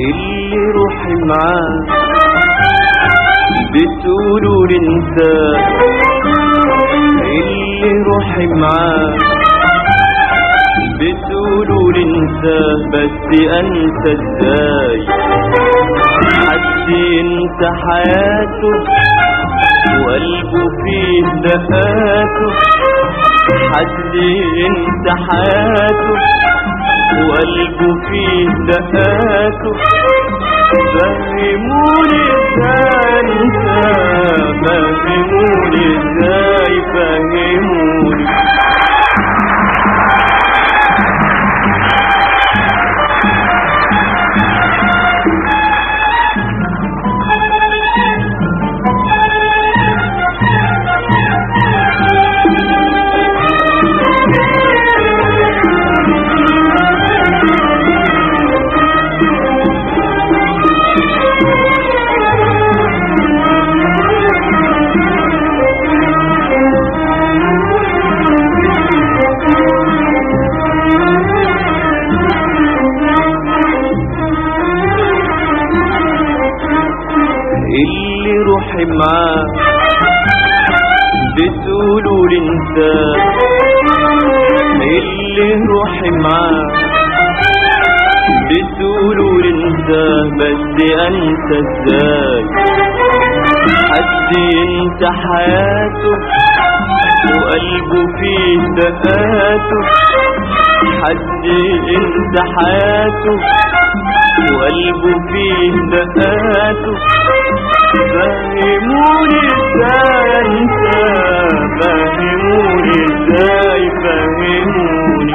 اللي روحي معاه بتقولوا لي انت اللي روحي معاه بتقولوا لي انت بس انت ازاي حد ينسى حياته وقلبه فيه دقاته حد ينسى حياته وقلبه فيه دقاته فهموني ازاي انسى فهموني ازاي فهموني اللي روحي معاه بتقولوا لي انت اللي روحي معاه بتقولوا لي انت بس انت ازاي حد ينسى حياته وقلبه فيه دقاته حد ينسى حياته وقلبه فيه دقاته فهموني ازاي انسى فهموني ازاي فهموني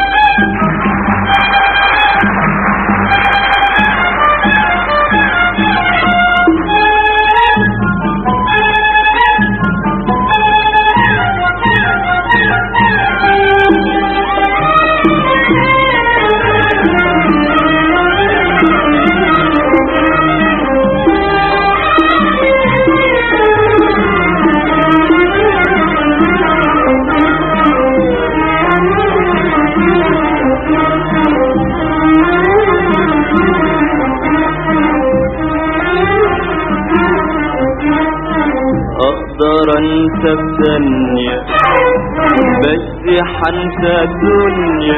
اقدر انسى بثانية بس حنسى الدنيا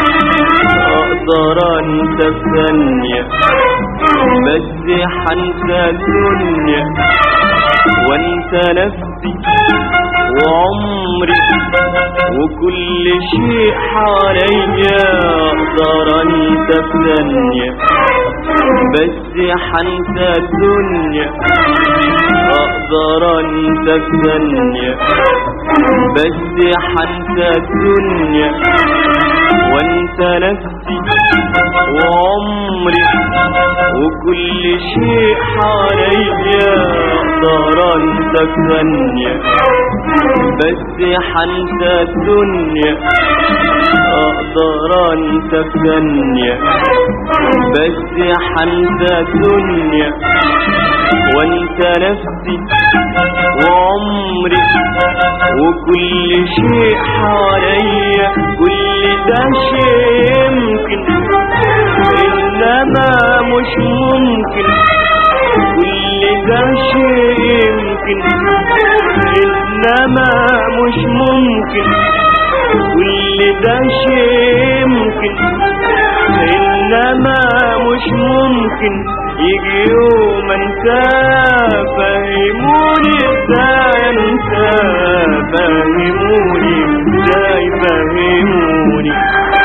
اقدر انسى بثانية بس حنسى الدنيا وانسى نفسي وعمري وكل شيء حواليا اقدر انسى بثانية بس حنسى الدنيا اقدر انسى بثانية بس حنسى الدنيا وانسى نفسي وعمري وكل شيء حواليا اقدر انسى بثانية بس حنسى الدنيا اقدر انسى بثانية بس حنسى الدنيا وانسى نفسي وعمري وكل شيء حواليا كل ده شيء يمكن انما مش ممكن كل ده شيء يمكن انما مش ممكن كل ده شيء يمكن انما مش ممكن يجي يوم انسى فهموني ازاي انسى فهموني ازاي فهموني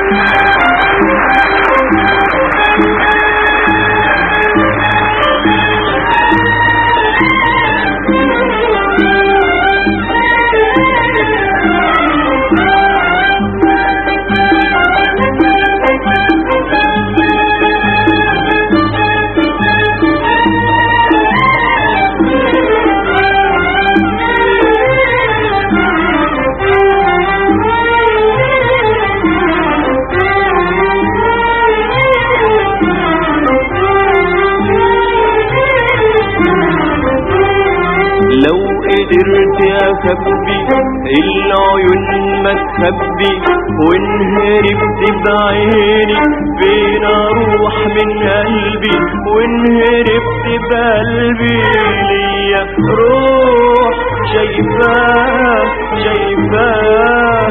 لو قدرت اخبي العيون ما تخبي وان هربت بعيني فين اروح من قلبي وانهربت بقلبي ليا روح شايفاه شايفاه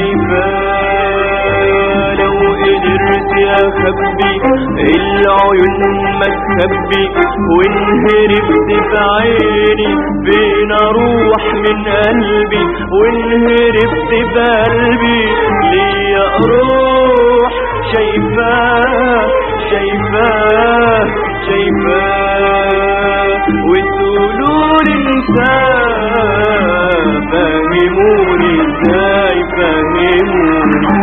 شايفاه لو قدرت اخبي العيون ما تخبي وانهربت بعيني بين اروح من قلبي وانهربت بقلبي ليا روح شايفاه شايفاه شايفاه وتقولوا لي انساه فهموني ازاي فهموني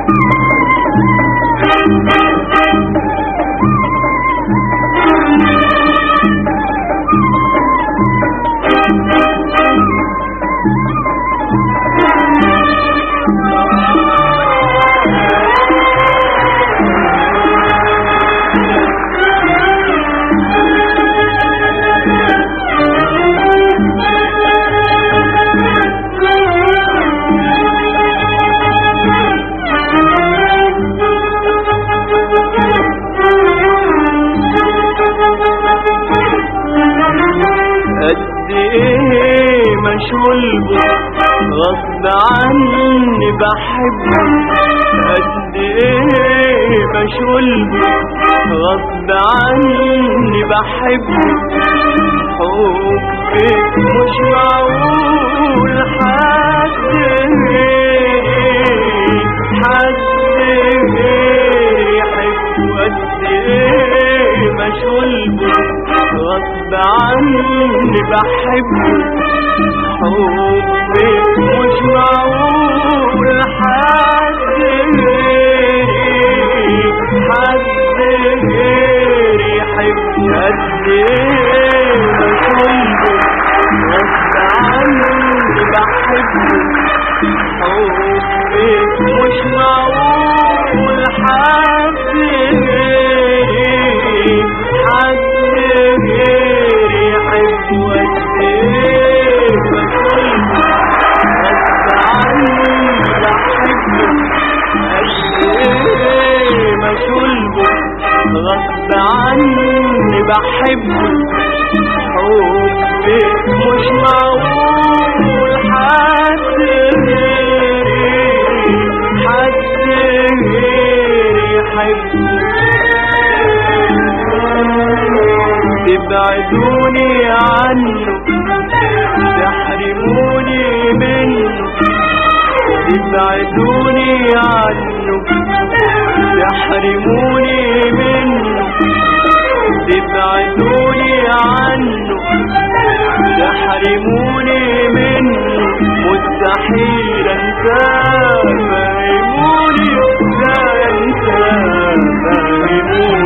قد ايه مشغول بك غصب عني بحبك قد ايه مشغول بك غصب عني بحبك حبك مش معقول حد غيري حد غيري يحب قد ايه مشغول بك غصب عني بحبك حبك مش معقول حد غيري حد غيري يحب قد ايه مشغول بك غصب عني بحبك حبك مش معقول حد غيري حد غيري يحب قد ايه بحبك غصب عني بحبك قد ايه مشغول بك غصب عني بحبك حبك مش معقول حد غيري حد غيري يحبك تبعدوني عنه تحرموني منه تبعدوني عنه تحرموني منه تبعدوني عنه تحرموني منه مستحيل انساه فهموني لا انساه فهموني